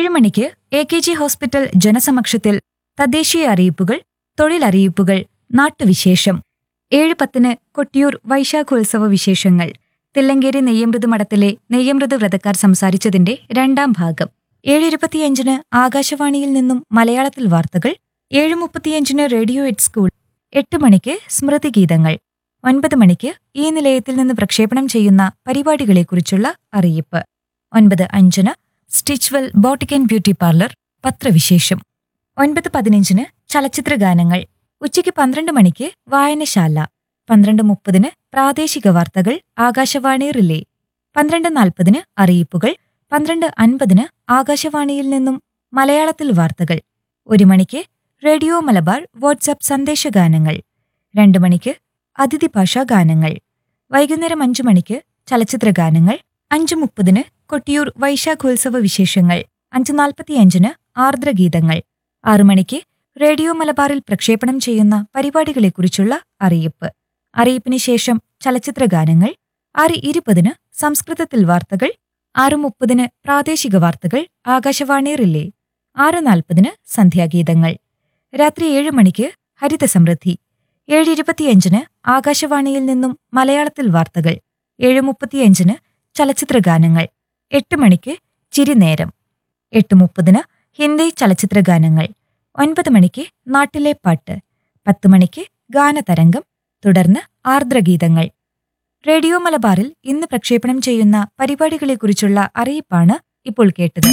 ഏഴ് മണിക്ക് A K G hospital ജനസമക്ഷത്തിൽ തദ്ദേശീയ അറിയിപ്പുകൾ തൊഴിലറിയിപ്പുകൾ നാട്ടുവിശേഷം ഏഴ് പത്തിന് കൊട്ടിയൂർ വൈശാഖോത്സവ വിശേഷങ്ങൾ തില്ലങ്കേരി നെയ്യമൃത് മഠത്തിലെ നെയ്യമൃത് വ്രതക്കാർ സംസാരിച്ചതിന്റെ രണ്ടാം ഭാഗം ഏഴ് ഇരുപത്തിയഞ്ചിന് ആകാശവാണിയിൽ നിന്നും മലയാളത്തിൽ വാർത്തകൾ ഏഴ് മുപ്പത്തിയഞ്ചിന് റേഡിയോ എറ്റ് സ്കൂൾ എട്ട് മണിക്ക് സ്മൃതിഗീതങ്ങൾ ഒൻപത് മണിക്ക് ഈ നിലയത്തിൽ നിന്ന് പ്രക്ഷേപണം ചെയ്യുന്ന പരിപാടികളെക്കുറിച്ചുള്ള അറിയിപ്പ് ഒൻപത് അഞ്ചിന് Stitchwell boutique and beauty parlour പത്രവിശേഷം ഒൻപത് പതിനഞ്ചിന് ചലച്ചിത്ര ഗാനങ്ങൾ ഉച്ചയ്ക്ക് പന്ത്രണ്ട് മണിക്ക് വായനശാല പന്ത്രണ്ട് മുപ്പതിന് പ്രാദേശിക വാർത്തകൾ ആകാശവാണി റിലേ പന്ത്രണ്ട് നാൽപ്പതിന് അറിയിപ്പുകൾ പന്ത്രണ്ട് അൻപതിന് ആകാശവാണിയിൽ നിന്നും മലയാളത്തിൽ വാർത്തകൾ ഒരു മണിക്ക് റേഡിയോ മലബാർ വാട്സാപ്പ് സന്ദേശഗാനങ്ങൾ രണ്ട് മണിക്ക് അതിഥി ഭാഷാ ഗാനങ്ങൾ വൈകുന്നേരം അഞ്ചു മണിക്ക് ചലച്ചിത്ര ഗാനങ്ങൾ അഞ്ചു മുപ്പതിന് കൊട്ടിയൂർ വൈശാഖോത്സവ വിശേഷങ്ങൾ അഞ്ച് നാൽപ്പത്തിയഞ്ചിന് ആർദ്രഗീതങ്ങൾ ആറു മണിക്ക് റേഡിയോ മലബാറിൽ പ്രക്ഷേപണം ചെയ്യുന്ന പരിപാടികളെക്കുറിച്ചുള്ള അറിയിപ്പ് അറിയിപ്പിന് ശേഷം ചലച്ചിത്ര ഗാനങ്ങൾ ആറ് ഇരുപതിന് സംസ്കൃതത്തിൽ വാർത്തകൾ ആറ് മുപ്പതിന് പ്രാദേശിക വാർത്തകൾ ആകാശവാണി റിലേ ആറ് നാൽപ്പതിന് സന്ധ്യാഗീതങ്ങൾ രാത്രി ഏഴ് മണിക്ക് ഹരിത സമൃദ്ധി ഏഴ് ഇരുപത്തിയഞ്ചിന് ആകാശവാണിയിൽ നിന്നും മലയാളത്തിൽ വാർത്തകൾ ഏഴ് മുപ്പത്തിയഞ്ചിന് ചലച്ചിത്ര ഗാനങ്ങൾ എട്ട് മണിക്ക് ചിരിനേരം എട്ട് മുപ്പതിന് ഹിന്ദി ചലച്ചിത്ര ഗാനങ്ങൾ ഒൻപത് മണിക്ക് നാട്ടിലെ പാട്ട് പത്ത് മണിക്ക് ഗാനതരംഗം തുടർന്ന് ആർദ്രഗീതങ്ങൾ റേഡിയോ മലബാറിൽ ഇന്ന് പ്രക്ഷേപണം ചെയ്യുന്ന പരിപാടികളെക്കുറിച്ചുള്ള അറിയിപ്പാണ് ഇപ്പോൾ കേട്ടത്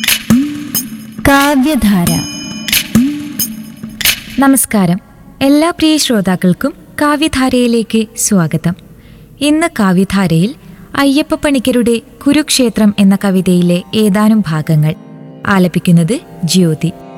കാവ്യധാര നമസ്കാരം എല്ലാ പ്രിയ ശ്രോതാക്കൾക്കും കാവ്യധാരയിലേക്ക് സ്വാഗതം ഇന്ന് കാവ്യധാരയിൽ അയ്യപ്പ പണിക്കരുടെ കുരുക്ഷേത്രം എന്ന കവിതയിലെ ഏതാനും ഭാഗങ്ങൾ ആലപിക്കുന്നത് ജ്യോതി